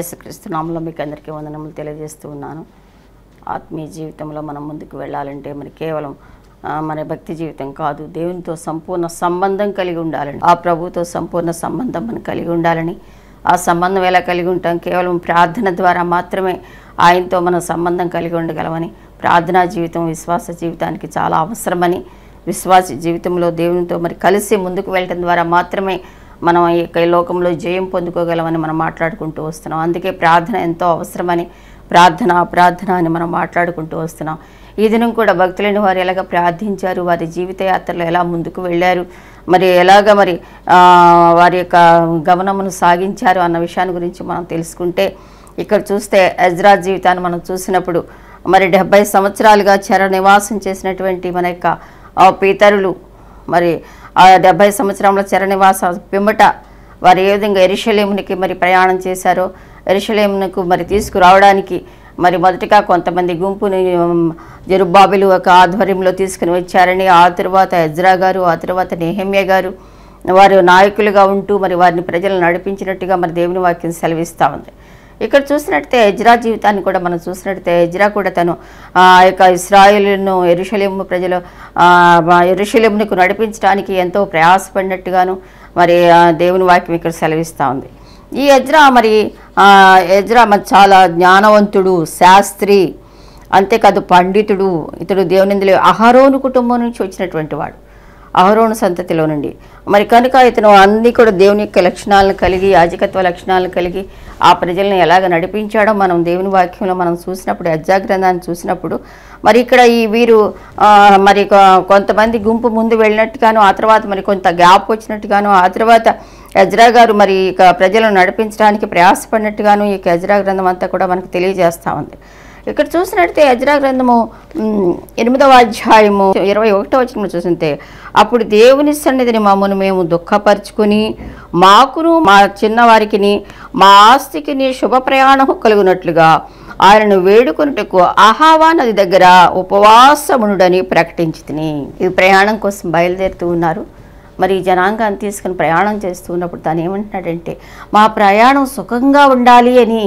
యేసుక్రీస్తు నామంలో మీకు అందరికీ వందనములు తెలియజేస్తూ ఉన్నాను ఆత్మీయ జీవితంలో మనం ముందుకు వెళ్ళాలంటే మరి కేవలం ఆ, మన భక్తి జీవితం కాదు దేవునితో సంపూర్ణ సంబంధం కలిగి ఉండాలని ఆ ప్రభుతో సంపూర్ణ సంబంధం మనం కలిగి ఉండాలని ఆ సంబంధం ఎలా కలిగి ఉంటాం కేవలం ప్రార్థన ద్వారా మాత్రమే ఆయనతో మనం సంబంధం కలిగి ఉండగలమని ప్రార్థనా జీవితం విశ్వాస జీవితానికి చాలా అవసరమని విశ్వాస జీవితంలో దేవునితో మరి కలిసి ముందుకు వెళ్ళటం ద్వారా మాత్రమే మనం ఈ యొక్క ఈ లోకంలో జయం పొందుకోగలమని మనం మాట్లాడుకుంటూ వస్తున్నాం అందుకే ప్రార్థన ఎంతో అవసరమని ప్రార్థన ప్రార్థన అని మనం మాట్లాడుకుంటూ వస్తున్నాం ఈ దినం కూడా భక్తులైన వారు ఎలాగ ప్రార్థించారు వారి జీవిత యాత్రలో ఎలా ముందుకు వెళ్ళారు మరి ఎలాగ మరి ఆ, వారి యొక్క గమనమును సాగించారు అన్న విషయాన్ని గురించి మనం తెలుసుకుంటే ఇక్కడ చూస్తే ఎజ్రా జీవితాన్ని మనం చూసినప్పుడు మరి డెబ్బై సంవత్సరాలుగా చెర నివాసం చేసినటువంటి మన యొక్క ఆ, పితరులు మరి ఆ డెబ్బై సంవత్సరంలో చెర నివాస పిమ్మట వారు ఏ విధంగా ఎరుషలేమునికి మరి ప్రయాణం చేశారో ఎరుషలేమునకు మరి తీసుకురావడానికి మరి మొదటిగా కొంతమంది గుంపుని ఉమ్, జెరుబ్బాబెలు ఒక ఆధ్వర్యంలో తీసుకుని వచ్చారని ఆ తర్వాత ఎజ్రా గారు ఆ తర్వాత నెహమ్య గారు వారు నాయకులుగా ఉంటూ మరి వారిని ప్రజలు నడిపించినట్టుగా మరి దేవుని వాక్యం సెలవిస్తూ ఉంది ఇక్కడ చూసినట్టయితే ఎజ్రా జీవితాన్ని కూడా మనం చూసినట్టయితే ఎజ్రా కూడా తను ఆ యొక్క ఇస్రాయేలును ఎరుషలేము ప్రజలు ఆ, ఎరుషలేమునకు నడిపించడానికి ఎంతో ప్రయాసపడినట్టుగాను మరి ఆ, దేవుని వాక్యం ఇక్కడ సెలవిస్తూ ఉంది ఈ ఎజ్రా మరి ఆ, ఎజ్రా మరి చాలా జ్ఞానవంతుడు శాస్త్రి అంతేకాదు పండితుడు ఇతడు దేవునిందులో అహరోను కుటుంబం నుంచి వచ్చినటువంటి వాడు అహరోను సంతతిలో నుండి మరి కనుక ఇతను అన్ని కూడా దేవుని యొక్క లక్షణాలను కలిగి యాజకత్వ లక్షణాలను కలిగి ఆ ప్రజల్ని ఎలాగ నడిపించాడో మనం దేవుని వాక్యంలో మనం చూసినప్పుడు అజ్జాగ్రంథాన్ని చూసినప్పుడు మరి ఇక్కడ ఈ వీరు ఆ, మరి కొ- కొంతమంది గుంపు ముందు వెళ్ళినట్టుగాను ఆ తర్వాత మరి కొంత గ్యాప్ వచ్చినట్టుగాను ఆ తర్వాత ఎజ్రా గారు మరి ఇక ప్రజలను నడిపించడానికి ప్రయాసపడినట్టుగాను ఈ యొక్క ఎజ్రా గ్రంథం అంతా కూడా మనకు తెలియజేస్తూ ఉంది ఇక్కడ చూసినట్టయితే యజ్రా గ్రంథము ఉమ్, ఎనిమిదవ అధ్యాయము ఇరవై ఒకటో వచ్చిన చూస్తుంటే అప్పుడు దేవుని సన్నిధిని మమ్మను మేము దుఃఖపరుచుకుని మాకును మా చిన్నవారికిని మా ఆస్తికిని శుభ ప్రయాణము కలుగునట్లుగా ఆయనను వేడుకొనుటకు అహావా నది దగ్గర ఉపవాసమునుడని ప్రకటించి తిని ఈ ప్రయాణం కోసం బయలుదేరుతూ ఉన్నారు మరి ఈ జనాంగాన్ని తీసుకుని ప్రయాణం చేస్తూ ఉన్నప్పుడు తను ఏమంటున్నాడంటే మా ప్రయాణం సుఖంగా ఉండాలి అని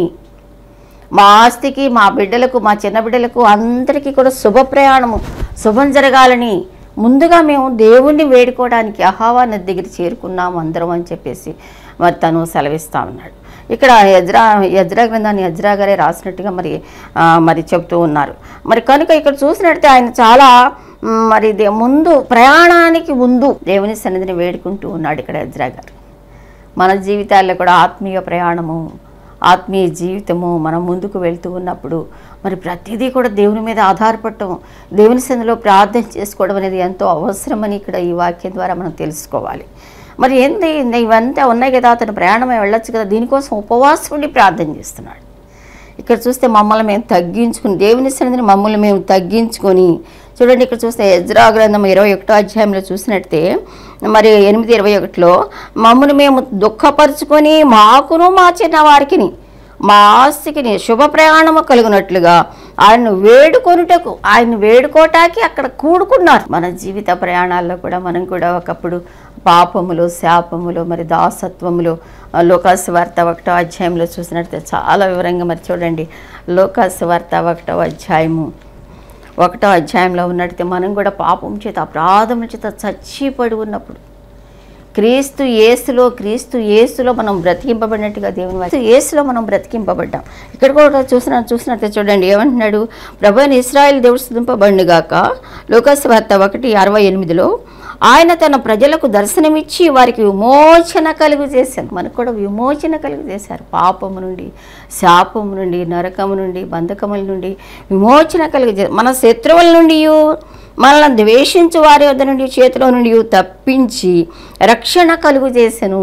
మా ఆస్తికి మా బిడ్డలకు మా చిన్న బిడ్డలకు అందరికీ కూడా శుభ ప్రయాణము శుభం జరగాలని ముందుగా మేము దేవుణ్ణి వేడుకోవడానికి అహావా నది దగ్గర చేరుకున్నాము అందరం అని చెప్పేసి మరి తను సెలవిస్తా ఉన్నాడు ఇక్కడ యజ్రా యజ్రా గ్రంథాన్ని యజ్రా గారే రాసినట్టుగా మరి ఆ, మరి చెప్తూ ఉన్నారు మరి కనుక ఇక్కడ చూసినట్టే ఆయన చాలా మ్, మరి దే- ముందు ప్రయాణానికి ముందు దేవుని సన్నిధిని వేడుకుంటూ ఉన్నాడు ఇక్కడ యజ్రా గారు మన జీవితాల్లో కూడా ఆత్మీయ ప్రయాణము ఆత్మీయ జీవితము మనం ముందుకు వెళ్తూ ఉన్నప్పుడు మరి ప్రతిదీ కూడా దేవుని మీద ఆధారపడటం దేవుని సన్నిధిలో ప్రార్థన చేసుకోవడం అనేది ఎంతో అవసరమని ఇక్కడ ఈ వాక్యం ద్వారా మనం తెలుసుకోవాలి మరి ఏంది ఇవంతా ఉన్నాయి కదా అతను ప్రయాణమే వెళ్ళొచ్చు కదా దీనికోసం ఉపవాసం ఉండి ప్రార్థన చేస్తున్నాడు ఇక్కడ చూస్తే మమ్మల్ని మేము తగ్గించుకుని దేవుని సన్నిధిని మమ్మల్ని మేము తగ్గించుకొని చూడండి ఇక్కడ చూస్తే ఎజ్రా గ్రంథం ఇరవై ఒకటో అధ్యాయంలో చూసినట్టే మరి ఎనిమిది ఇరవై ఒకటిలో మమ్మల్ని మేము దుఃఖపరుచుకొని మాకును మా చిన్న వారికిని మా ఆస్తికిని శుభ ప్రయాణము కలుగునట్లుగా ఆయన్ను వేడుకొనుటకు ఆయన వేడుకోటానికి అక్కడ కూడుకున్నారు మన జీవిత ప్రయాణాల్లో కూడా మనం కూడా ఒకప్పుడు పాపములు శాపములు మరి దాసత్వములు ఆ, లోకాసు వార్త ఒకటో అధ్యాయంలో చూసినట్లయితే చాలా వివరంగా మరి చూడండి లోకాసు వార్త ఒకటో అధ్యాయము ఒకటో అధ్యాయంలో ఉన్నట్టయితే మనం కూడా పాపం చేత అపరాధముల చేత చచ్చిపడి ఉన్నప్పుడు క్రీస్తు యేసులో క్రీస్తు యేసులో మనం బ్రతికింపబడినట్టుగా దేవుని వాక్యం యేసులో మనం బ్రతికింపబడ్డాం ఇక్కడ కూడా చూసిన చూసినట్టు చూడండి ఏమంటున్నాడు ప్రభు ఇస్రాయల్ దేవుడు స్థుతింపబడినగాక లోకస్ వార్త ఒకటి అరవై ఎనిమిదిలో ఆయన తన ప్రజలకు దర్శనమిచ్చి వారికి విమోచన కలుగు చేశాను మనకు కూడా విమోచన కలుగు చేశారు పాపము నుండి శాపము నుండి నరకము నుండి బంధకముల నుండి విమోచన కలుగు చే మన శత్రువుల నుండి మనల్ని ద్వేషించు వారి వద్ద నుండి చేతిలో నుండి తప్పించి రక్షణ కలుగు చేసెను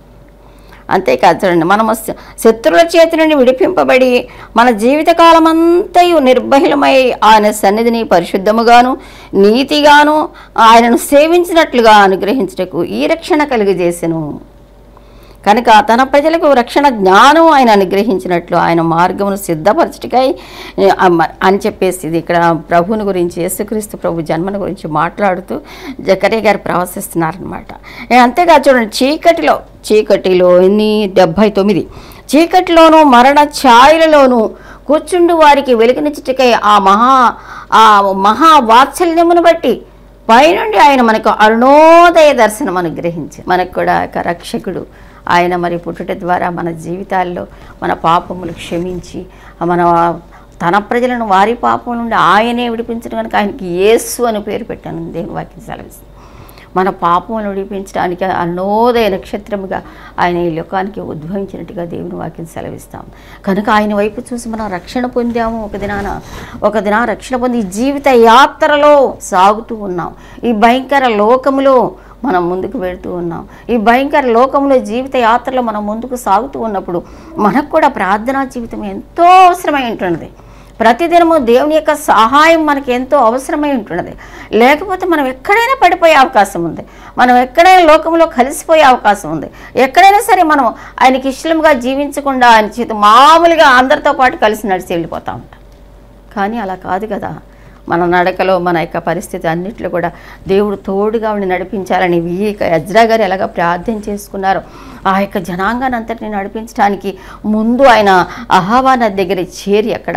అంతేకాదు చూడండి మనము శ- శత్రువుల చేతి నుండి విడిపింపబడి మన జీవితకాలం అంతయు నిర్భయమై ఆయన సన్నిధిని పరిశుద్ధముగాను నీతిగాను ఆయనను సేవించినట్లుగా అనుగ్రహించుటకు ఈ రక్షణ కలుగజేసెను కనుక తన ప్రజలకు రక్షణ జ్ఞానం ఆయన అనుగ్రహించినట్లు ఆయన మార్గమును సిద్ధపరచుటకై ఏ, అమ్మ- అని చెప్పేసి ఇది ఇక్కడ ప్రభువుని గురించి యేసుక్రీస్తు ప్రభు జన్మను గురించి మాట్లాడుతూ జకరే గారు ప్రవశిస్తున్నారనమాట అంతేకాదు చూడండి చీకటిలో చీకటిలో ఎన్ని డెబ్భై తొమ్మిది చీకటిలోను మరణ ఛాయలలోను కూర్చుండు వారికి వెలుగునిచ్చుటకై ఆ మహా ఆ మహా వాత్సల్యమును బట్టి పైనుండి ఆయన మనకు అరుణోదయ దర్శనం అనుగ్రహించి మనకు కూడా ఒక రక్షకుడు ఆయన మరి పుట్టుట ద్వారా మన జీవితాల్లో మన పాపములు క్షమించి మన తన ప్రజలను వారి పాపం నుండి ఆయనే విడిపించడం కనుక ఆయనకి యేసు అని పేరు పెట్టాను దేవుని వాక్యం సెలవిస్తుంది మన పాపములను విడిపించడానికి అన్నోదయ నక్షత్రముగా ఆయన ఈ లోకానికి ఉద్భవించినట్టుగా దేవుని వాక్యం సెలవిస్తాం కనుక ఆయన వైపు చూసి మనం రక్షణ పొందాము ఒక దినాన ఒక దిన రక్షణ పొంది ఈ జీవిత యాత్రలో సాగుతూ ఉన్నాం ఈ భయంకర లోకములో మనం ముందుకు వెళుతూ ఉన్నాం ఈ భయంకర లోకంలో జీవిత యాత్రలో మనం ముందుకు సాగుతూ ఉన్నప్పుడు మనకు కూడా ప్రార్థనా జీవితం ఎంతో అవసరమై ఉంటున్నది ప్రతిదినము దేవుని యొక్క సహాయం మనకి ఎంతో అవసరమై ఉంటున్నది లేకపోతే మనం ఎక్కడైనా పడిపోయే అవకాశం ఉంది మనం ఎక్కడైనా లోకంలో కలిసిపోయే అవకాశం ఉంది ఎక్కడైనా సరే మనం ఆయనకి ఇష్టంగా జీవించకుండా ఆయన చేత మామూలుగా అందరితో పాటు కలిసి నడిచి వెళ్ళిపోతూ ఉంటాం కానీ అలా కాదు కదా మన నడకలో మన యొక్క పరిస్థితి అన్నిట్లో కూడా దేవుడు తోడుగా ఉండి నడిపించాలని ఈ యొక్క యజ్రా గారు ఎలాగ ప్రార్థన చేసుకున్నారో ఆ యొక్క జనాంగాన్ని అంతటిని నడిపించడానికి ముందు ఆయన అహావా నది దగ్గర చేరి అక్కడ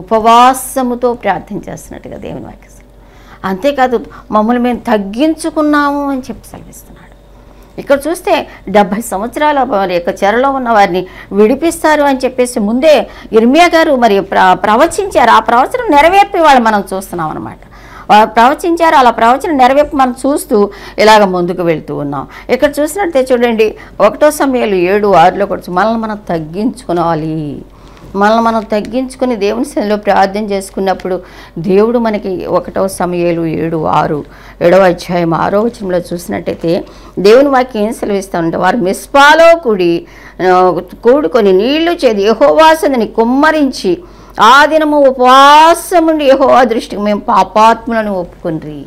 ఉపవాసముతో ప్రార్థన చేస్తున్నట్టుగా దేవుని వాక్యం అంతేకాదు మమ్మల్ని మేము తగ్గించుకున్నాము అని చెప్పి సెలవిస్తున్నాడు ఇక్కడ చూస్తే డెబ్భై సంవత్సరాల వారి యొక్క చెరలో ఉన్న వారిని విడిపిస్తారు అని చెప్పేసి ముందే ఇర్మియా గారు మరి ప్ర ప్రవచించారు ఆ ప్రవచనం నెరవేర్పి వాళ్ళు మనం చూస్తున్నాం అనమాట వాళ్ళు ప్రవచించారు అలా ప్రవచనం నెరవేర్పి మనం చూస్తూ ఇలాగ ముందుకు వెళ్తూ ఉన్నాం ఇక్కడ చూసినట్టే చూడండి ఒకటో సమయాలు ఏడు ఆరులో కూడా మనల్ని మనం తగ్గించుకోవాలి మనల్ని మనం తగ్గించుకుని దేవుని సన్నిధిలో ప్రార్థన చేసుకున్నప్పుడు దేవుడు మనకి ఒకటవ సమయాలు ఏడు ఆరు ఏడవ అధ్యాయం ఆరో వచనంలో చూసినట్టయితే దేవుని వాక్యం ఏం సెలవిస్తామంటే వారు మిస్పాలో కూడి ఆ, కూడుకొని నీళ్లు చేది యహోవాసనని కుమ్మరించి ఆ దినము ఉపవాసముండి యహోవా దృష్టికి మేము పాపాత్ములను ఒప్పుకొనిరి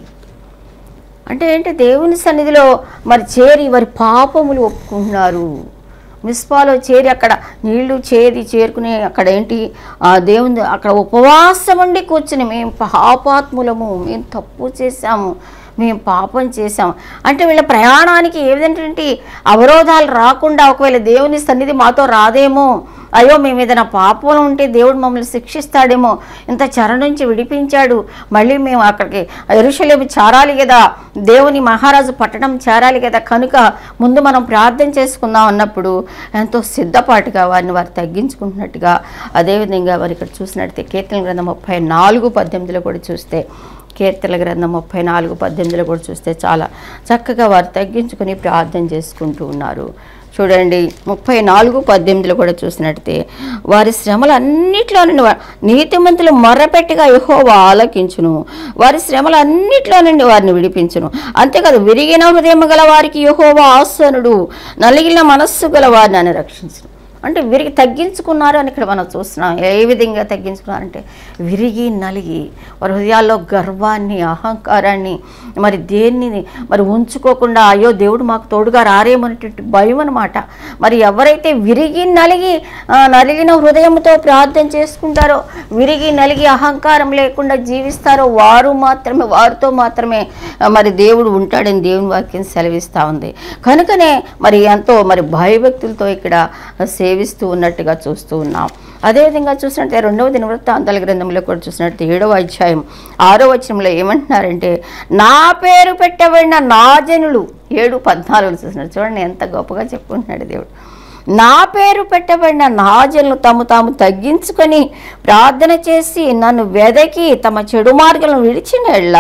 అంటే ఏంటి దేవుని సన్నిధిలో మరి చేరి వారి పాపములు ఒప్పుకుంటున్నారు మిస్పాలో చేరి అక్కడ నీళ్లు చేరి చేరుకుని అక్కడ ఏంటి ఆ దేవుని అక్కడ ఉపవాసం ఉండి కూర్చుని మేము పాపాత్ములము మేము తప్పు చేశాము మేము పాపం చేశాం అంటే వీళ్ళ ప్రయాణానికి ఏ విధంగా అవరోధాలు రాకుండా ఒకవేళ దేవుని సన్నిధి మాతో రాదేమో అయ్యో మేము ఏదైనా పాపం ఉంటే దేవుడు మమ్మల్ని శిక్షిస్తాడేమో ఇంత చెర నుంచి విడిపించాడు మళ్ళీ మేము అక్కడికి ఎరుషలేము చేరాలి కదా దేవుని మహారాజు పట్టణం చేరాలి కదా కనుక ముందు మనం ప్రార్థన చేసుకుందాం అన్నప్పుడు ఎంతో సిద్ధపాటుగా వారిని వారు తగ్గించుకుంటున్నట్టుగా అదేవిధంగా వారు ఇక్కడ చూసినట్లయితే కీర్తన గ్రంథం ముప్పై నాలుగు పద్దెనిమిదిలో కూడా చూస్తే కీర్తన గ్రంథం ముప్పై నాలుగు పద్దెనిమిదిలో కూడా చూస్తే చాలా చక్కగా వారు తగ్గించుకుని ప్రార్థన చేసుకుంటూ ఉన్నారు చూడండి ముప్పై నాలుగు పద్దెనిమిదిలో కూడా చూసినట్టయితే వారి శ్రమలు అన్నిట్లో నుండి వా- నీతిమంతులు మొర్రపెట్టిగా యెహోవా ఆలకించును వారి శ్రమలు అన్నిట్లో నుండి వారిని విడిపించును అంతేకాదు విరిగిన హృదయం గల వారికి యెహోవా ఆసనుడు నలిగిన మనస్సు గల వారిని ఆయన రక్షించును అంటే విరిగి తగ్గించుకున్నారు అని ఇక్కడ మనం చూస్తున్నాం ఏ విధంగా తగ్గించుకున్నారంటే విరిగి నలిగి వారి హృదయాల్లో గర్వాన్ని అహంకారాన్ని మరి దేన్ని మరి ఉంచుకోకుండా అయ్యో దేవుడు మాకు తోడుగా రారేమనేటువంటి భయం అనమాట మరి ఎవరైతే విరిగి నలిగి ఆ, నలిగిన హృదయంతో ప్రార్థన చేసుకుంటారో విరిగి నలిగి అహంకారం లేకుండా జీవిస్తారో వారు మాత్రమే వారితో మాత్రమే ఆ, మరి దేవుడు ఉంటాడని దేవుని వాక్యం సెలవిస్తూ ఉంది కనుకనే మరి ఎంతో మరి భయభక్తులతో ఇక్కడ సేవిస్తూ ఉన్నట్టుగా చూస్తూ ఉన్నాం అదేవిధంగా చూసినట్టే రెండవ దినవృత్తాంతాల గ్రంథంలో కూడా చూసినట్టు ఏడవ అధ్యాయం ఆరో వచనంలో ఏమంటున్నారంటే నా పేరు పెట్టబడిన నా జనులు ఏడు పద్నాలుగు చూసినట్టు చూడండి ఎంత గొప్పగా చెప్పుకుంటున్నాడు దేవుడు నా పేరు పెట్టబడిన నా జనులు తమ తాము తగ్గించుకొని ప్రార్థన చేసి నన్ను వెదకి తమ చెడు మార్గాలను విడిచిన ఎళ్ళ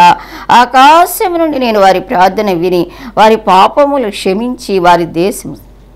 ఆకాశం నుండి నేను వారి ప్రార్థన విని వారి పాపములు క్షమించి వారి దేశం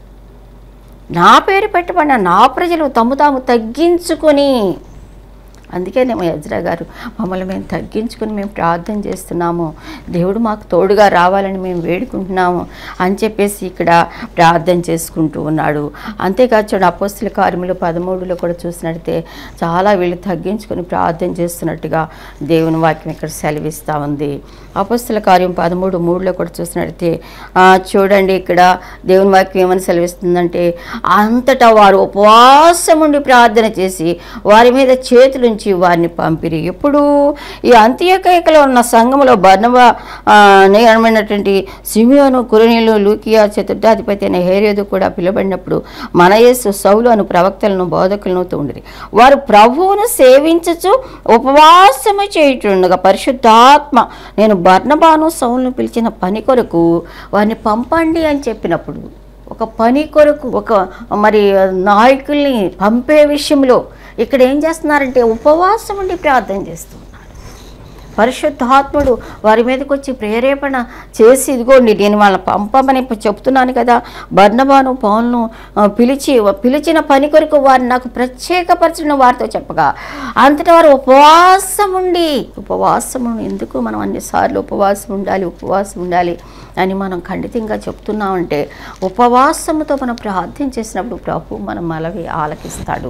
నా పేరు పెట్టబడిన నా ప్రజలు తమ తాము తగ్గించుకొని అందుకేనేమో యజ్రా గారు మమ్మల్ని మేము తగ్గించుకుని మేము ప్రార్థన చేస్తున్నాము దేవుడు మాకు తోడుగా రావాలని మేము వేడుకుంటున్నాము అని చెప్పేసి ఇక్కడ ప్రార్థన చేసుకుంటూ ఉన్నాడు అంతేకాదు చూడండి అపోస్తుల కార్యములు పదమూడులో కూడా చూసినట్టయితే చాలా వీళ్ళు తగ్గించుకొని ప్రార్థన చేస్తున్నట్టుగా దేవుని వాక్యం ఇక్కడ సెలవిస్తూ ఉంది అపోస్తుల కార్యం పదమూడు మూడులో కూడా చూసినట్టయితే ఆ, చూడండి ఇక్కడ దేవుని వాక్యం ఏమని సెలవిస్తుందంటే అంతటా వారు ఉపవాసం ఉండి ప్రార్థన చేసి వారి మీద చేతులుంచి నుంచి వారిని పంపిరి ఎప్పుడు ఈ అంత్యకైకలో ఉన్న సంఘములో బర్ణవ నియమైనటువంటి సిమియోను కురణీలు లూకియా చతుర్థాధిపతి అనే హేరేదు కూడా పిలువబడినప్పుడు మన యేసు సౌలు అను ప్రవక్తలను బోధకులను తోండిరి వారు ప్రభువును సేవించుచు ఉపవాసము చేయుచుండగా పరిశుద్ధాత్మ నేను బర్ణబాను సౌలును పిలిచిన పని కొరకు వారిని పంపండి అని చెప్పినప్పుడు ఒక పని కొరకు ఒక మరి నాయకుల్ని పంపే విషయంలో ఇక్కడ ఏం చేస్తున్నారంటే ఉపవాసం ఉండి ప్రార్థన చేస్తున్నారు పరిశుద్ధాత్ముడు వారి మీదకి వచ్చి ప్రేరేపణ చేసి ఇదిగోండి నేను వాళ్ళని పంపమని ఇప్పుడు చెప్తున్నాను కదా బర్ణబాను పౌలను ఆ, పిలిచి పిలిచిన పని కొరకు వారిని నాకు ప్రత్యేకపరిచిన వారితో చెప్పగా అంతటా వారు ఉపవాసం ఉండి ఉపవాసం ఎందుకు మనం అన్నిసార్లు ఉపవాసం ఉండాలి ఉపవాసం ఉండాలి అని మనం ఖండితంగా చెప్తున్నామంటే ఉపవాసముతో మనం ప్రార్థన చేసినప్పుడు ప్రభు మనం మలవి ఆలకిస్తాడు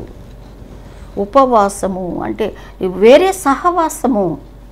ఉపవాసము అంటే వేరే సహవాసము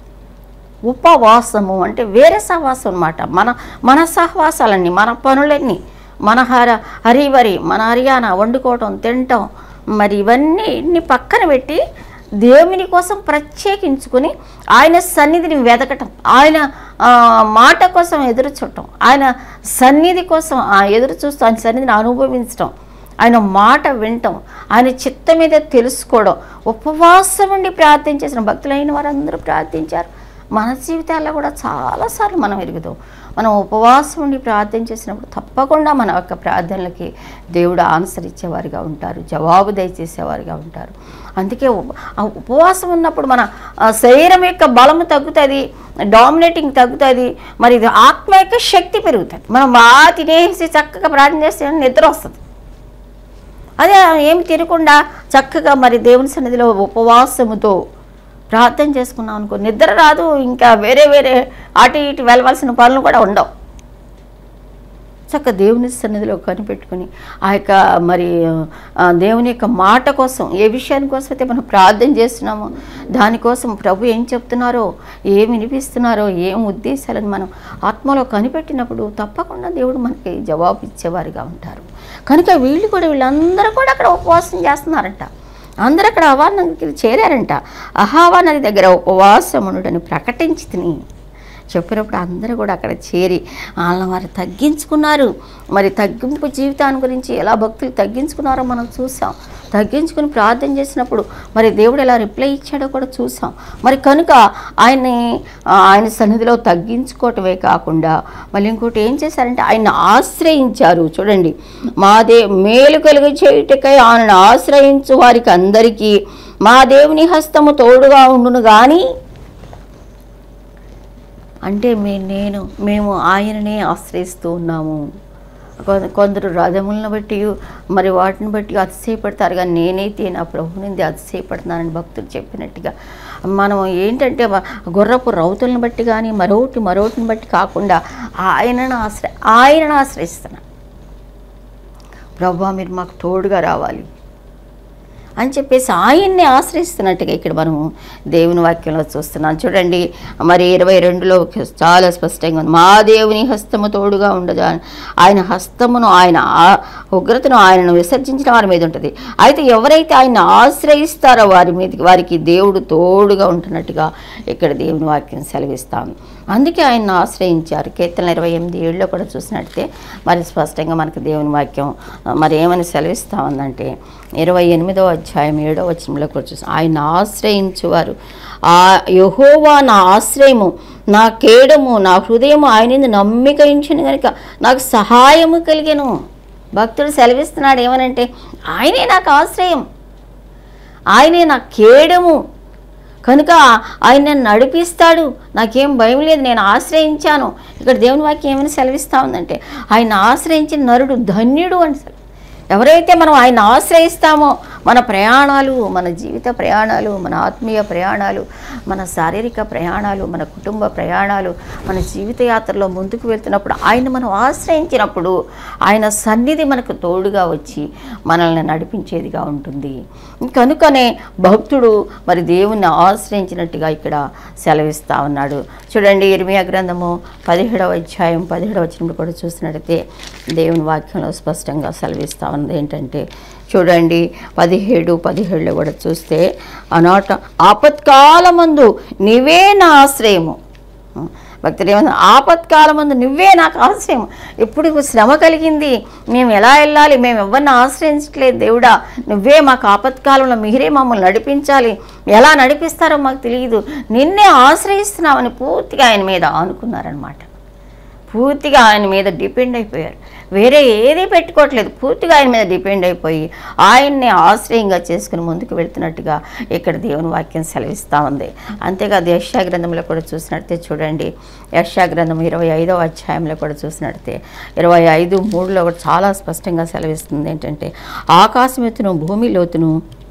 ఉపవాసము అంటే వేరే సహవాసం అన్నమాట మన మన సహవాసాలన్నీ మన పనులన్నీ మన హర హరివరి మన హరియానా వండుకోవటం తినటం మరి ఇవన్నీ ఇన్ని పక్కన పెట్టి దేవుని కోసం ప్రత్యేకించుకుని ఆయన సన్నిధిని వెతకటం ఆయన ఆ, మాట కోసం ఎదురు చూడటం ఆయన సన్నిధి కోసం ఆ ఎదురు చూస్తూ ఆయన సన్నిధిని అనుభవించటం ఆయన మాట వినటం ఆయన చిత్తం మీద తెలుసుకోవడం ఉపవాసం ఉండి ప్రార్థన చేసిన భక్తులైన వారందరూ ప్రార్థించారు మన జీవితాల్లో కూడా చాలాసార్లు మనం ఎరుగుదాం మనం ఉపవాసం ఉండి ప్రార్థన చేసినప్పుడు తప్పకుండా మన యొక్క ప్రార్థనలకి దేవుడు ఆన్సర్ ఇచ్చేవారిగా ఉంటారు జవాబు దయచేసేవారిగా ఉంటారు అందుకే ఉప- ఆ ఉపవాసం ఉన్నప్పుడు మన ఆ, శరీరం యొక్క బలము తగ్గుతుంది డామినేటింగ్ తగ్గుతుంది మరి ఇది ఆత్మ యొక్క శక్తి పెరుగుతుంది మనం బాగా తినేసి చక్కగా ప్రార్థన చేస్తే నిద్ర వస్తుంది అదే ఏమి తినకుండా చక్కగా మరి దేవుని సన్నిధిలో ఉపవాసముతో ప్రార్థన చేసుకున్నాం అనుకో నిద్ర రాదు ఇంకా వేరే వేరే అటు ఇటు వెళ్ళవలసిన పనులు కూడా ఉండవు చక్క దేవుని సన్నిధిలో కనిపెట్టుకుని ఆ యొక్క మరి ఆ, దేవుని యొక్క మాట కోసం ఏ విషయాని కోసం అయితే మనం ప్రార్థన చేస్తున్నామో దానికోసం ప్రభు ఏం చెప్తున్నారో ఏం వినిపిస్తున్నారో ఏం ఉద్దేశాలని మనం ఆత్మలో కనిపెట్టినప్పుడు తప్పకుండా దేవుడు మనకి జవాబు ఇచ్చేవారిగా ఉంటారు కనుక వీళ్ళు కూడా వీళ్ళందరూ కూడా అక్కడ ఉపవాసం చేస్తున్నారంట అందరూ అక్కడ అహా నదికి చేరారంట అహావా నది దగ్గర ఉపవాసమునుడని ప్రకటించి తిని చెప్పినప్పుడు అందరూ కూడా అక్కడ చేరి వాళ్ళని వారు తగ్గించుకున్నారు మరి తగ్గింపు జీవితాన్ని గురించి ఎలా భక్తులు తగ్గించుకున్నారో మనం చూసాం తగ్గించుకుని ప్రార్థన చేసినప్పుడు మరి దేవుడు ఎలా రిప్లై ఇచ్చాడో కూడా చూసాం మరి కనుక ఆయన్ని ఆ, ఆయన సన్నిధిలో తగ్గించుకోవటమే కాకుండా మళ్ళీ ఇంకోటి ఏం చేశారంటే ఆయన ఆశ్రయించారు చూడండి మాదే మేలు కలుగు చేయుటకై ఆయనను ఆశ్రయించు వారికి అందరికీ మా దేవుని హస్తము తోడుగా ఉండును కానీ అంటే మే నేను మేము ఆయననే ఆశ్రయిస్తూ ఉన్నాము కొ- కొందరు రథములను బట్టి మరి వాటిని బట్టి అతిశయపడతారు కానీ నేనైతే నా ప్రభునింది అతిశయపడుతున్నానని భక్తులు చెప్పినట్టుగా మనం ఏంటంటే మ- గుర్రపు రౌతులను బట్టి కానీ మరొకటి మరొకటిని బట్టి కాకుండా ఆయనను ఆశ్రయ ఆయనను ఆశ్రయిస్తున్నాను ప్రభా మీరు మాకు తోడుగా రావాలి అని చెప్పేసి ఆయన్ని ఆశ్రయిస్తున్నట్టుగా ఇక్కడ మనం దేవుని వాక్యంలో చూస్తున్నాం చూడండి మరి ఇరవై రెండులో చాలా స్పష్టంగా ఉంది మా దేవుని హస్తము తోడుగా ఉండదు ఆయన హస్తమును ఆయన ఆ- ఉగ్రతను ఆయనను విసర్జించిన వారి మీద ఉంటుంది అయితే ఎవరైతే ఆయన్ని ఆశ్రయిస్తారో వారి మీదకి వారికి దేవుడు తోడుగా ఉంటున్నట్టుగా ఇక్కడ దేవుని వాక్యం సెలవిస్తాం అందుకే ఆయన్ని ఆశ్రయించారు కీర్తన ఇరవై ఎనిమిది ఏళ్ళలో కూడా చూసినట్టే మరి స్పష్టంగా మనకు దేవుని వాక్యం ఆ, మరి ఏమని సెలవిస్తా ఉందంటే ఇరవై ఎనిమిదో అధ్యాయం ఏడో వచనంలో కూడా చూసి ఆయన ఆశ్రయించువారు ఆ యహోవా నా ఆశ్రయము నా కేడము నా హృదయము ఆయన నమ్మిక ఉంచిన కనుక నాకు సహాయము కలిగెను భక్తుడు సెలవిస్తున్నాడు ఏమనంటే ఆయనే నాకు ఆశ్రయం ఆయనే నా కేడము కనుక ఆయన నన్ను నడిపిస్తాడు నాకేం భయం లేదు నేను ఆశ్రయించాను ఇక్కడ దేవుని వాక్యం ఏమని సెలవిస్తా ఉందంటే ఆయన ఆశ్రయించిన నరుడు ధన్యుడు అని సెలవు. ఎవరైతే మనం ఆయన ఆశ్రయిస్తామో మన ప్రయాణాలు మన జీవిత ప్రయాణాలు మన ఆత్మీయ ప్రయాణాలు మన శారీరక ప్రయాణాలు మన కుటుంబ ప్రయాణాలు మన జీవిత యాత్రలో ముందుకు వెళ్తున్నప్పుడు ఆయన మనం ఆశ్రయించినప్పుడు ఆయన సన్నిధి మనకు తోడుగా వచ్చి మనల్ని నడిపించేదిగా ఉంటుంది కనుకనే భక్తుడు మరి దేవుణ్ణి ఆశ్రయించినట్టుగా ఇక్కడ సెలవిస్తా ఉన్నాడు చూడండి ఇర్మియా గ్రంథము పదిహేడవ అధ్యాయం పదిహేడవ వచనంలో కూడా చూసినట్టయితే దేవుని వాక్యంలో స్పష్టంగా సెలవిస్తా ఉంది ఏంటంటే చూడండి పదిహేడు పదిహేడులో కూడా చూస్తే అనాట ఆపత్కాలమందు నీవే నా ఆశ్రయము భక్తుడు ఏమన్నా ఆపత్కాలమందు నువ్వే నాకు ఆశ్రయం ఇప్పుడు శ్రమ కలిగింది మేము ఎలా వెళ్ళాలి మేము ఎవరిని ఆశ్రయించట్లేదు దేవుడా నువ్వే మాకు ఆపత్కాలంలో మీరే మమ్మల్ని నడిపించాలి ఎలా నడిపిస్తారో మాకు తెలియదు నిన్నే ఆశ్రయిస్తున్నామని పూర్తిగా ఆయన మీద ఆనుకున్నారనమాట పూర్తిగా ఆయన మీద డిపెండ్ అయిపోయారు వేరే ఏది పెట్టుకోవట్లేదు పూర్తిగా ఆయన మీద డిపెండ్ అయిపోయి ఆయన్ని ఆశ్రయంగా చేసుకుని ముందుకు వెళ్తున్నట్టుగా ఇక్కడ దేవుని వాక్యం సెలవిస్తూ ఉంది అంతేకాదు యశా గ్రంథంలో కూడా చూసినట్టే చూడండి యశా గ్రంథం ఇరవై ఐదవ అధ్యాయంలో కూడా చూసినట్టే ఇరవై ఐదు మూడులో కూడా చాలా స్పష్టంగా సెలవిస్తుంది ఏంటంటే ఆకాశం ఎత్తును భూమి లోతును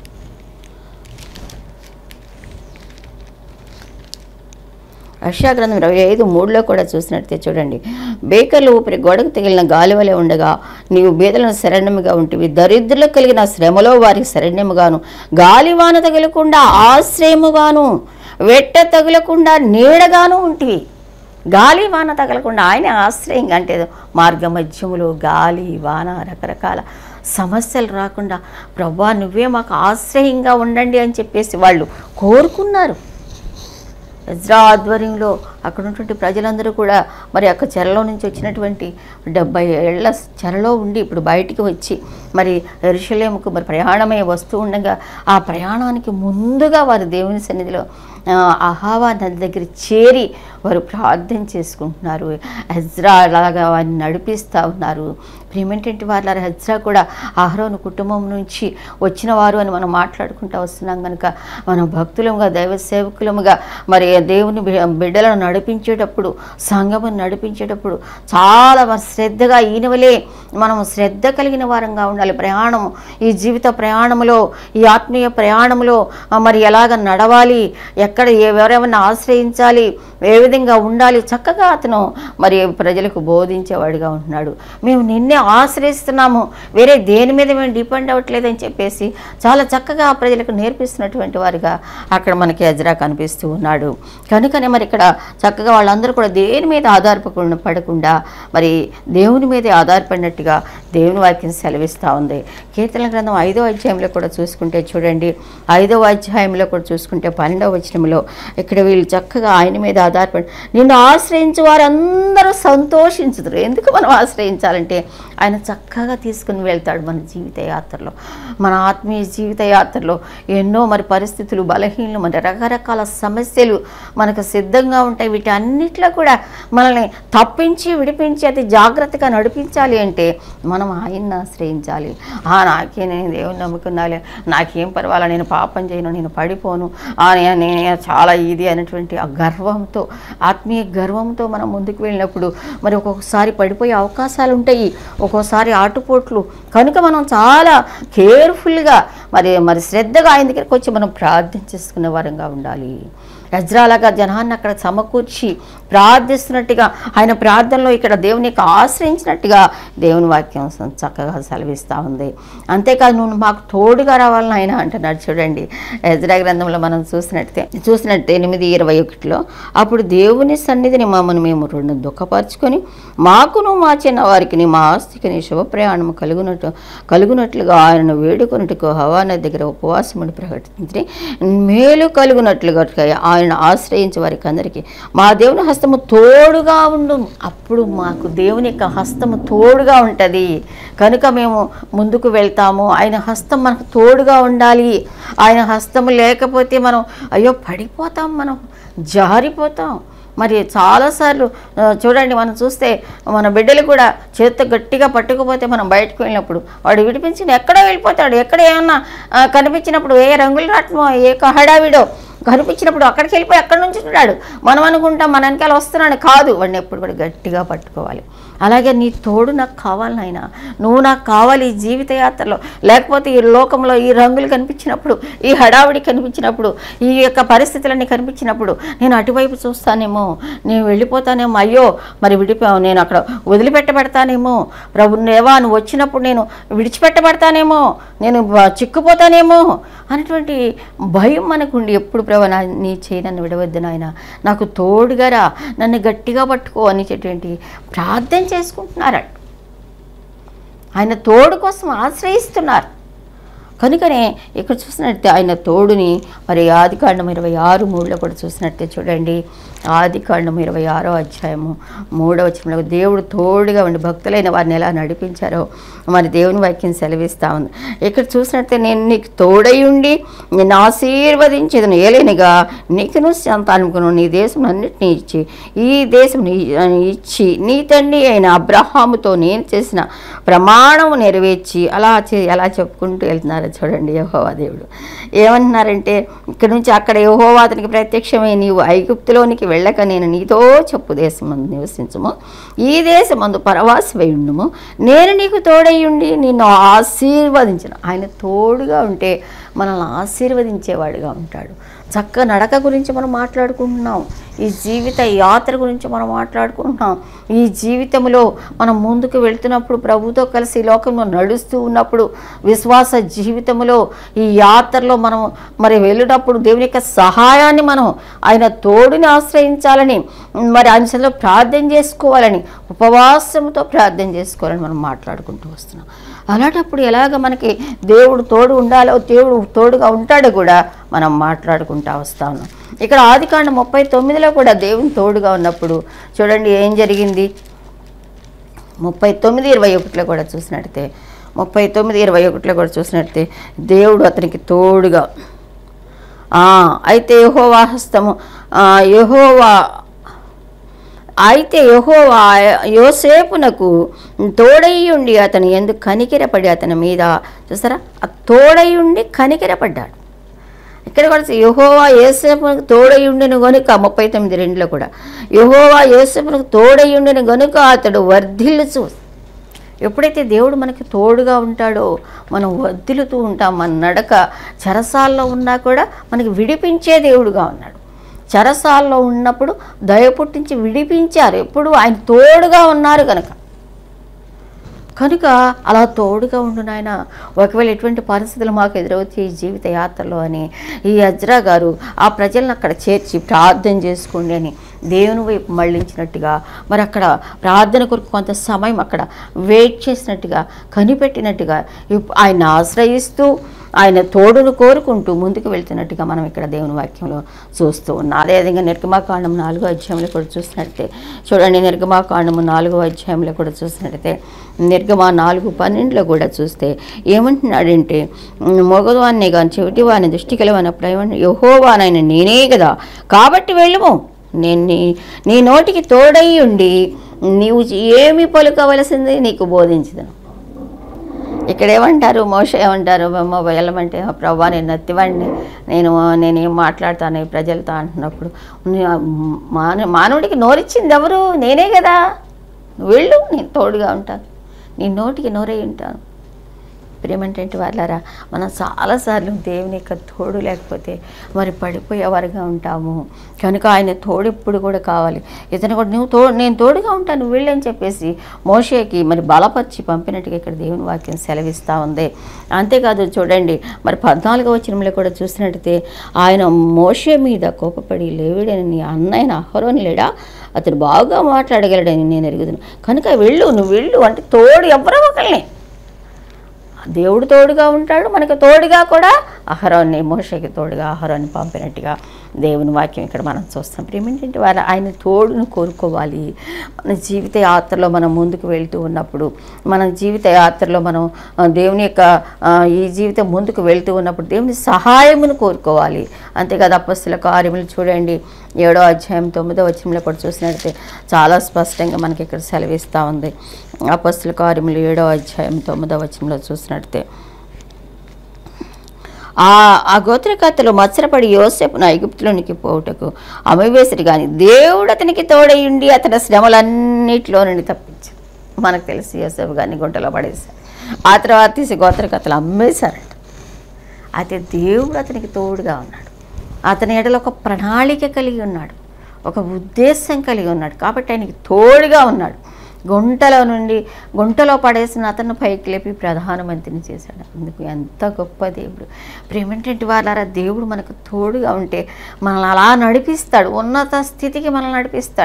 రష్యా గ్రంథం ఇరవై ఐదు మూడులో కూడా చూసినట్టే చూడండి బేకర్లు ఊపిరి గోడకు తగిలిన గాలి వలె ఉండగా నీవు బీదలను శరణ్యముగా ఉంటివి దరిద్రులకు కలిగిన శ్రమలో వారికి శరణ్యముగాను గాలివాన తగలకుండా ఆశ్రయముగాను వెట్ట తగులకుండా నీడగాను ఉంటివి గాలి వాన తగలకుండా ఆయన ఆశ్రయంగా అంటే మార్గ మధ్యములో గాలి వాన రకరకాల సమస్యలు రాకుండా ప్రభా నువ్వే మాకు ఆశ్రయంగా ఉండండి అని చెప్పేసి వాళ్ళు కోరుకున్నారు ఎజ్రా ఆధ్వర్యంలో అక్కడ ఉన్నటువంటి ప్రజలందరూ కూడా మరి అక్క చెరలో నుంచి వచ్చినటువంటి డెబ్బై ఏళ్ల చెరలో ఉండి ఇప్పుడు బయటికి వచ్చి మరి ఎరుషలేముకు మరి ప్రయాణమై వస్తూ ఉండగా ఆ ప్రయాణానికి ముందుగా వారు దేవుని సన్నిధిలో ఆ, అహావా నది దగ్గర చేరి వారు ప్రార్థన చేసుకుంటున్నారు హెజ్రా అలాగా వారిని నడిపిస్తూ ఉన్నారు ప్రేమేంటంటే వాళ్ళ హెజ్రా కూడా అహరోను కుటుంబం నుంచి వచ్చిన వారు అని మనం మాట్లాడుకుంటూ వస్తున్నాం కనుక మనం భక్తులముగా దైవ సేవకులముగా మరి దేవుని బి- బిడ్డలను నడిపించేటప్పుడు సంఘమును నడిపించేటప్పుడు చాలా మరి శ్రద్ధగా ఈయన వలే మనం శ్రద్ధ కలిగిన వారంగా ఉండాలి ప్రయాణం ఈ జీవిత ప్రయాణంలో ఈ ఆత్మీయ ప్రయాణంలో ఆ, మరి ఎలాగ నడవాలి ఎక్కడ ఎవరెవరిని ఆశ్రయించాలి ఏ విధంగా ఉండాలి చక్కగా అతను మరి ప్రజలకు బోధించేవాడిగా ఉంటున్నాడు మేము నిన్నే ఆశ్రయిస్తున్నాము వేరే దేని మీద మేము డిపెండ్ అవ్వట్లేదని చెప్పేసి చాలా చక్కగా ఆ ప్రజలకు నేర్పిస్తున్నటువంటి వారిగా అక్కడ మనకి ఎజ్రా కనిపిస్తూ ఉన్నాడు కనుకనే మరి ఇక్కడ చక్కగా వాళ్ళందరూ కూడా దేని మీద ఆధారపడకుండా పడకుండా మరి దేవుని మీదే ఆధారపడినట్టుగా దేవుని వాక్యం సెలవిస్తూ ఉంది కీర్తన గ్రంథం ఐదో అధ్యాయంలో కూడా చూసుకుంటే చూడండి ఐదవ అధ్యాయంలో కూడా చూసుకుంటే పన్నెండవ వచనంలో ఇక్కడ వీళ్ళు చక్కగా ఆయన మీద ఆధారపడి నిన్ను ఆశ్రయించు వారందరూ సంతోషించుదురు ఎందుకు మనం ఆశ్రయించాలంటే ఆయన చక్కగా తీసుకుని వెళ్తాడు మన జీవిత యాత్రలో మన ఆత్మీయ జీవిత యాత్రలో ఎన్నో మరి పరిస్థితులు బలహీనలు మరి రకరకాల సమస్యలు మనకు సిద్ధంగా ఉంటాయి వీటన్నిటిలో కూడా మనల్ని తప్పించి విడిపించి అతి జాగ్రత్తగా నడిపించాలి అంటే మనం ఆయన్ని ఆశ్రయించాలి ఆ నాకే నేను దేవుని నమ్ముకున్నాలే నాకేం పర్వాలా నేను పాపం చేయను నేను పడిపోను ఆ నే- నేను చాలా ఇది అనేటువంటి ఆ గర్వంతో ఆత్మీయ గర్వంతో మనం ముందుకు వెళ్ళినప్పుడు మరి ఒక్కొక్కసారి పడిపోయే అవకాశాలు ఉంటాయి ఒక్కోసారి ఆటుపోట్లు కనుక మనం చాలా కేర్ఫుల్గా మరి మరి శ్రద్ధగా ఆయన దగ్గరికి వచ్చి మనం ప్రార్థన చేసుకునే వారంగా ఉండాలి యజ్రాలాగా జనాన్ని అక్కడ సమకూర్చి ప్రార్థిస్తున్నట్టుగా ఆయన ప్రార్థనలో ఇక్కడ దేవుని యొక్క ఆశ్రయించినట్టుగా దేవుని వాక్యం స- చక్కగా సెలవిస్తూ ఉంది అంతేకాదు నువ్వు మాకు తోడుగా రావాలని ఆయన అంటున్నాడు చూడండి యజ్రా గ్రంథంలో మనం చూసినట్టే చూసినట్టు ఎనిమిది ఇరవై ఒకటిలో అప్పుడు దేవుని సన్నిధిని మమ్మల్ని మేము రెండు దుఃఖపరుచుకొని మాకును మా చిన్న వారికి మా ఆస్తికి నీ శుభ ప్రయాణం కలుగునట్టు కలుగునట్లుగా ఆయనను వేడుకొనుటకు హవాన దగ్గర ఉపవాసముని ప్రకటించి మేలు కలుగునట్లుగా ఆయన ఆశ్రయించి వారికి అందరికీ మా దేవుని హస్తము తోడుగా ఉండు అప్పుడు మాకు దేవుని యొక్క హస్తము తోడుగా ఉంటుంది కనుక మేము ముందుకు వెళ్తాము ఆయన హస్తం మనకు తోడుగా ఉండాలి ఆయన హస్తము లేకపోతే మనం అయ్యో పడిపోతాం మనం జారిపోతాం మరి చాలాసార్లు ఆ, చూడండి మనం చూస్తే మన బిడ్డలు కూడా చేత్తో గట్టిగా పట్టుకుపోతే మనం బయటకు వెళ్ళినప్పుడు వాడు విడిపించి ఎక్కడో వెళ్ళిపోతాడు ఎక్కడ ఏమన్నా ఆ, కనిపించినప్పుడు ఏ రంగులు రాటమో ఏ హడావిడో కనిపించినప్పుడు అక్కడికి వెళ్ళిపోయి అక్కడి నుంచి చూడాడు మనం అనుకుంటాం మన వెనకాల వస్తున్నాడు కాదు వాడిని ఎప్పుడు కూడా గట్టిగా పట్టుకోవాలి అలాగే నీ తోడు నాకు కావాలి నాయన నువ్వు నాకు కావాలి ఈ జీవిత యాత్రలో లేకపోతే ఈ లోకంలో ఈ రంగులు కనిపించినప్పుడు ఈ హడావిడి కనిపించినప్పుడు ఈ యొక్క పరిస్థితులన్నీ కనిపించినప్పుడు నేను అటువైపు చూస్తానేమో నేను వెళ్ళిపోతానేమో అయ్యో మరి విడిపో నేను అక్కడ వదిలిపెట్టబడతానేమో ప్రభు నేవా నువ్వు వచ్చినప్పుడు నేను విడిచిపెట్టబడతానేమో నేను బ- చిక్కుపోతానేమో అనేటువంటి భయం మనకుండి ఎప్పుడు ప్రభు నా నీ చేయి నన్ను విడవద్దు నాయన నాకు తోడుగా రా నన్ను గట్టిగా పట్టుకో అనేటటువంటి ప్రార్థన చేసుకుంటున్నారట ఆయన తోడు కోసం ఆశ్రయిస్తున్నారు కనుకనే ఇక్కడ చూసినట్టే ఆయన తోడుని మరి ఆది కాండం ఇరవై ఆరు మూడులో కూడా చూసినట్టే చూడండి ఆది కాండం ఇరవై ఆరో అధ్యాయము మూడవ వచనంలో దేవుడు తోడుగా ఉండి భక్తులైన వారిని ఎలా నడిపించారో మరి దేవుని వాక్యం సెలవిస్తా ఉంది ఇక్కడ చూసినట్టే నేను నీకు తోడై ఉండి నేను ఆశీర్వదించేదను ఏలేనిగా నీకును సంతానముకును నీ దేశం అన్నిటినీ ఇచ్చి ఈ దేశం ఇచ్చి నీ తండ్రి అయిన అబ్రహాముతో నేను చేసిన ప్రమాణము నెరవేర్చి అలా చే ఎలా చెప్పుకుంటూ వెళ్తున్నారు చూడండి యహోవా దేవుడు ఏమంటున్నారంటే ఇక్కడ నుంచి అక్కడ యహోవా అతనికి ప్రత్యక్షమై నీవు ఐగుప్తులోనికి వెళ్ళక నేను నీతో చెప్పు దేశమందు నివసించము ఈ దేశమందు పరవాసి ఉండుము నేను నీకు తోడై ఉండి నిన్ను ఆశీర్వదించను ఆయన తోడుగా ఉంటే మనల్ని ఆశీర్వదించేవాడుగా ఉంటాడు చక్క నడక గురించి మనం మాట్లాడుకుంటున్నాం ఈ జీవిత యాత్ర గురించి మనం మాట్లాడుకుంటున్నాం ఈ జీవితంలో మనం ముందుకు వెళ్తున్నప్పుడు ప్రభుతో కలిసి ఈ లోకంలో నడుస్తూ ఉన్నప్పుడు విశ్వాస జీవితంలో ఈ యాత్రలో మనం మరి వెళ్ళేటప్పుడు దేవుని యొక్క సహాయాన్ని మనం ఆయన తోడుని ఆశ్రయించాలని మరి అంశంలో ప్రార్థన చేసుకోవాలని ఉపవాసంతో ప్రార్థన చేసుకోవాలని మనం మాట్లాడుకుంటూ వస్తున్నాం అలాంటప్పుడు ఎలాగ మనకి దేవుడు తోడు ఉండాలో దేవుడు తోడుగా ఉంటాడో కూడా మనం మాట్లాడుకుంటా వస్తా ఉన్నాం ఇక్కడ ఆదికాండ ముప్పై తొమ్మిదిలో కూడా దేవుని తోడుగా ఉన్నప్పుడు చూడండి ఏం జరిగింది ముప్పై తొమ్మిది ఇరవై ఒకటిలో కూడా చూసినట్టే ముప్పై తొమ్మిది ఇరవై ఒకటిలో కూడా చూసినట్టే దేవుడు అతనికి తోడుగా ఆ, అయితే యహోవా హస్తము ఆ, యెహోవా అయితే యెహోవా యోసేపునకు తోడై ఉండి అతను ఎందుకు కనికెరపడి అతని మీద చూసారా ఆ తోడై ఉండి కనికెరపడ్డాడు ఇక్కడ కూడా యహోవా యోసేపునకు తోడై ఉండిన గనుక ముప్పై తొమ్మిది రెండులో కూడా యహోవా యోసేపునకు తోడై ఉండిన గనుక అతడు వర్ధిల్లుచు ఎప్పుడైతే దేవుడు మనకి తోడుగా ఉంటాడో మనం వర్ధిల్లుతూ ఉంటాం మన నడక చెరసాల్లో ఉన్నా కూడా మనకి విడిపించే దేవుడుగా ఉన్నాడు చెరసాల్లో ఉన్నప్పుడు దయ పుట్టించి విడిపించారు ఎప్పుడు ఆయన తోడుగా ఉన్నారు కనుక కనుక అలా తోడుగా ఉండు నాయన ఒకవేళ ఎటువంటి పరిస్థితులు మాకు ఎదురవుతాయి ఈ జీవిత యాత్రలో అని ఈ అజ్రా గారు ఆ ప్రజలను అక్కడ చేర్చి ప్రార్థన చేసుకోండి అని దేవుని వైపు మళ్ళించినట్టుగా మరి అక్కడ ప్రార్థన కొరకు కొంత సమయం అక్కడ వెయిట్ చేసినట్టుగా కనిపెట్టినట్టుగా ఇప్- ఆయన ఆశ్రయిస్తూ ఆయన తోడును కోరుకుంటూ ముందుకు వెళ్తున్నట్టుగా మనం ఇక్కడ దేవుని వాక్యంలో చూస్తూ ఉన్నాం అదేవిధంగా నిర్గమాకాండం నాలుగో అధ్యాయంలో కూడా చూసినట్టే చూడండి నిర్గమాకాండము నాలుగో అధ్యాయంలో కూడా చూసినట్టయితే నిర్గమ నాలుగు పన్నెండులో కూడా చూస్తే ఏమంటున్నాడంటే "ఉమ్, మగవాన్ని కానీ చెవిటి వాని దృష్టి కలవనప్పుడు ఏమంటే యహోవానైన నేనే కదా కాబట్టి వెళ్ళము నేను నీ నీ నోటికి తోడై ఉండి నీవు ఏమి పలుకవలసింది నీకు బోధించదను ఇక్కడ ఏమంటారు మోష ఏమంటారు మేము వెళ్ళమంటే ప్రభా నేను నత్తివాడిని నేను నేనేం మాట్లాడతాను ఈ ప్రజలతో అంటున్నప్పుడు నీ- మాన మానవుడికి నోరిచ్చింది ఎవరు నేనే కదా నువ్వు వెళ్ళు నేను తోడుగా ఉంటాను నీ నోటికి నోరై ఉంటాను ప్రేమంటే వాళ్ళారా మనం చాలాసార్లు దేవుని యొక్క తోడు లేకపోతే మరి పడిపోయేవారుగా ఉంటాము కనుక ఆయన తోడు ఎప్పుడు కూడా కావాలి ఇతను కూడా నువ్వు తో నేను తోడుగా ఉంటాను నువ్వు వెళ్ళని చెప్పేసి మోషేకి మరి బలపరిచి పంపినట్టుగా ఇక్కడ దేవుని వాక్యం సెలవిస్తూ ఉంది అంతేకాదు చూడండి మరి పద్నాలుగో వచనంలో కూడా చూసినట్టయితే ఆయన మోషే మీద కోపపడి లేవిడని నీ అన్నయ్య అహరోని లేడా అతను బాగా మాట్లాడగలడని నేను ఎరుగుదును కనుక వెళ్ళు నువ్వు వెళ్ళు అంటే తోడు ఎవరో ఒకరిని దేవుడు తోడుగా ఉంటాడు మనకు తోడుగా కూడా అహరోన్ని మోషకి తోడుగా అహరోన్ని పంపినట్టుగా దేవుని వాక్యం ఇక్కడ మనం చూస్తాం ఏమిటంటే వారు ఆయన తోడును కోరుకోవాలి మన జీవిత యాత్రలో మనం ముందుకు వెళ్తూ ఉన్నప్పుడు మన జీవిత యాత్రలో మనం ఆ, దేవుని యొక్క ఆ, ఈ జీవితం ముందుకు వెళ్తూ ఉన్నప్పుడు దేవుని సహాయమును కోరుకోవాలి అంతేకాదు అపస్తుల కార్యములు చూడండి ఏడో అధ్యాయం తొమ్మిదో వచనంలో కూడా చూసినట్లయితే చాలా స్పష్టంగా మనకి ఇక్కడ సెలవిస్తూ ఉంది అపస్తుల కార్యములు ఏడో అధ్యాయం తొమ్మిదో వచనంలో చూసినట్లయితే ఆ ఆ గోత్రకర్తలు మత్సరపడి యోసేపును ఐగుప్తులోనికి పోవుటకు అమ్మవేసిరు కానీ దేవుడు అతనికి తోడయుండి అతని శ్రమలన్నిటిలో నుండి తప్పించాడు మనకు తెలిసి యోసేపు గారిని గుంటలో పడేశారు ఆ తర్వాత తీసి గోత్రకర్తలు అమ్మేశారట అయితే దేవుడు అతనికి తోడుగా ఉన్నాడు అతని ఎడల ఒక ప్రణాళిక కలిగి ఉన్నాడు ఒక ఉద్దేశం కలిగి ఉన్నాడు కాబట్టి ఆయనకి తోడుగా ఉన్నాడు గుంటలో నుండి గుంటలో పడేసిన అతను పైకి లేపి ప్రధానమంత్రిని చేశాడు అందుకు ఎంత గొప్ప దేవుడు ప్రేమేంటంటే వాళ్ళారా దేవుడు మనకు తోడుగా ఉంటే మనల్ని అలా నడిపిస్తాడు ఉన్నత స్థితికి మనల్ని నడిపిస్తాడు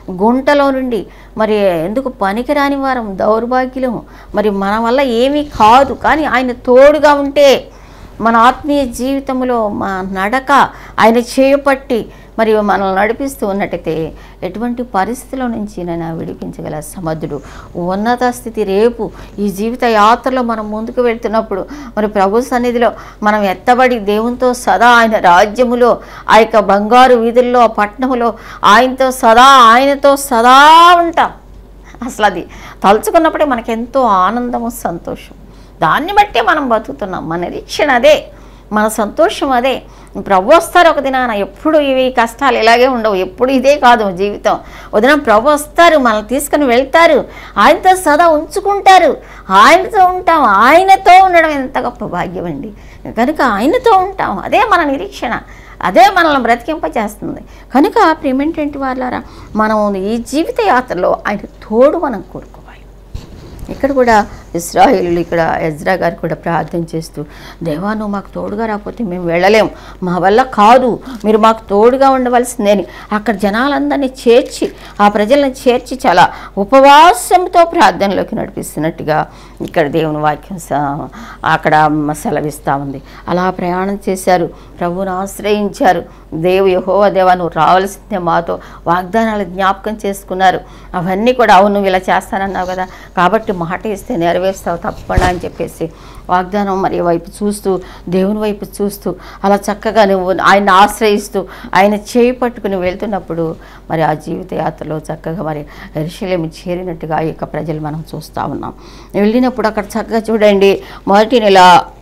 గుంటలో నుండి మరి ఎందుకు పనికిరాని వారం దౌర్భాగ్యులము మరి మన వల్ల ఏమీ కాదు కానీ ఆయన తోడుగా ఉంటే మన ఆత్మీయ జీవితంలో మా నడక ఆయన చేయపట్టి మరి మనల్ని నడిపిస్తూ ఉన్నట్టయితే ఎటువంటి పరిస్థితుల నుంచి నేను విడిపించగల సమర్థుడు ఉన్నత స్థితి రేపు ఈ జీవిత యాత్రలో మనం ముందుకు వెళ్తున్నప్పుడు మరి ప్రభు సన్నిధిలో మనం ఎత్తబడి దేవునితో సదా ఆయన రాజ్యములో ఆ యొక్క బంగారు వీధుల్లో ఆ పట్టణములో ఆయనతో సదా ఆయనతో సదా ఉంటాం అసలు అది తలుచుకున్నప్పుడే మనకెంతో ఆనందము సంతోషం దాన్ని బట్టే మనం బతుకుతున్నాం మన నిరీక్షణ అదే మన సంతోషం అదే ప్రభు వస్తారు ఒక దినాన ఎప్పుడు ఇవి కష్టాలు ఇలాగే ఉండవు ఎప్పుడు ఇదే కాదు జీవితం వదిన ప్రభు వస్తారు మనల్ని తీసుకుని వెళ్తారు ఆయనతో సదా ఉంచుకుంటారు ఆయనతో ఉంటాం ఆయనతో ఉండడం ఎంత గొప్ప భాగ్యం అండి కనుక ఆయనతో ఉంటాం అదే మన నిరీక్షణ అదే మనల్ని బ్రతికింపజేస్తుంది కనుక ప్రేమేంటంటి వాళ్ళారా మనం ఈ జీవిత యాత్రలో ఆయన తోడు మనం కోరుకోవాలి ఇక్కడ కూడా ఇస్రాయేలు ఇక్కడ ఎజ్రా గారు కూడా ప్రార్థన చేస్తూ దేవా నువ్వు మాకు తోడుగా రాకపోతే మేము వెళ్ళలేం మా వల్ల కాదు మీరు మాకు తోడుగా ఉండవలసిందని అక్కడ జనాలందరినీ చేర్చి ఆ ప్రజలను చేర్చి చాలా ఉపవాసంతో ప్రార్థనలోకి నడిపిస్తున్నట్టుగా ఇక్కడ దేవుని వాక్యం స- అక్కడ సెలవిస్తూ ఉంది అలా ప్రయాణం చేశారు ప్రభువును ఆశ్రయించారు దేవు యహోవ దేవా నువ్వు రావాల్సిందే మాతో వాగ్దానాలు జ్ఞాపకం చేసుకున్నారు అవన్నీ కూడా అవును నువ్వు ఇలా చేస్తానన్నావు కదా కాబట్టి మాట ఇస్తే నెరవేరుస్తావు తప్పకుండా అని చెప్పేసి వాగ్దానం మరి వైపు చూస్తూ దేవుని వైపు చూస్తూ అలా చక్కగా నువ్వు ఆయన ఆశ్రయిస్తూ ఆయన చేయి పట్టుకుని వెళ్తున్నప్పుడు మరి ఆ జీవిత యాత్రలో చక్కగా మరి ఎరుషలేమి చేరినట్టుగా ఈ యొక్క ప్రజలు మనం చూస్తూ ఉన్నాం వెళ్ళినప్పుడు అక్కడ చక్కగా చూడండి మొదటి నెల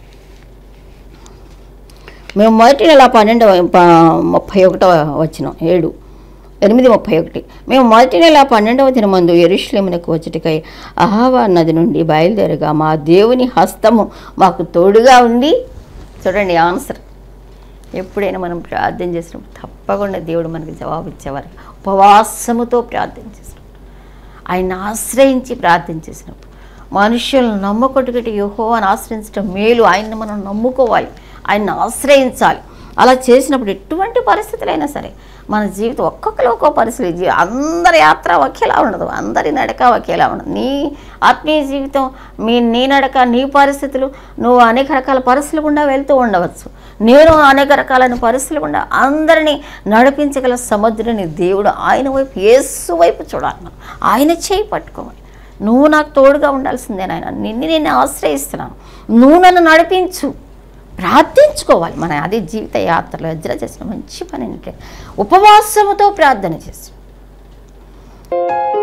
మేము మొదటి నెల పన్నెండవ ప- ముప్పై ఒకటవ వచ్చిన ఏడు ఎనిమిది ముప్పై ఒకటి మేము మొదటి నెల పన్నెండవ దినమందు ఎరుశ్లేమునకు వచ్చుటకై అహావా నది నుండి బయలుదేరగా మా దేవుని హస్తము మాకు తోడుగా ఉండి చూడండి ఆన్సర్ ఎప్పుడైనా మనం ప్రార్థన చేసినప్పుడు తప్పకుండా దేవుడు మనకి జవాబు ఇచ్చేవారు ఉపవాసముతో ప్రార్థన చేసినప్పుడు ఆయన ఆశ్రయించి ప్రార్థన చేసినప్పుడు మనుషులను నమ్మకొట్టుకటి యోహోవాన్ని ఆశ్రయించడం మేలు ఆయన్ని మనం నమ్ముకోవాలి ఆయన్ని ఆశ్రయించాలి అలా చేసినప్పుడు ఎటువంటి పరిస్థితులైనా సరే మన జీవితం ఒక్కొక్కరు ఒక్కో పరిస్థితి జీ- అందరి యాత్ర ఒకేలా ఉండదు అందరి నడక ఒకేలా ఉండదు నీ ఆత్మీయ జీవితం మీ నీ నడక నీ పరిస్థితులు నువ్వు అనేక రకాల పరిస్థితులు గుండా వెళ్తూ ఉండవచ్చు నేను అనేక రకాలైన పరిస్థితులు గుండా అందరినీ నడిపించగల సముద్రుని దేవుడు ఆయన వైపు యేసు వైపు చూడాలి మనం ఆయన చేయి పట్టుకోవాలి నువ్వు నాకు తోడుగా ఉండాల్సిందే నాయన నిన్ను నేను ఆశ్రయిస్తున్నాను నువ్వు నన్ను నడిపించు ప్రార్థించుకోవాలి మన అదే జీవిత యాత్రలో ఎజ్ర చేసిన మంచి పని అంటే ఉపవాసముతో ప్రార్థన చేసి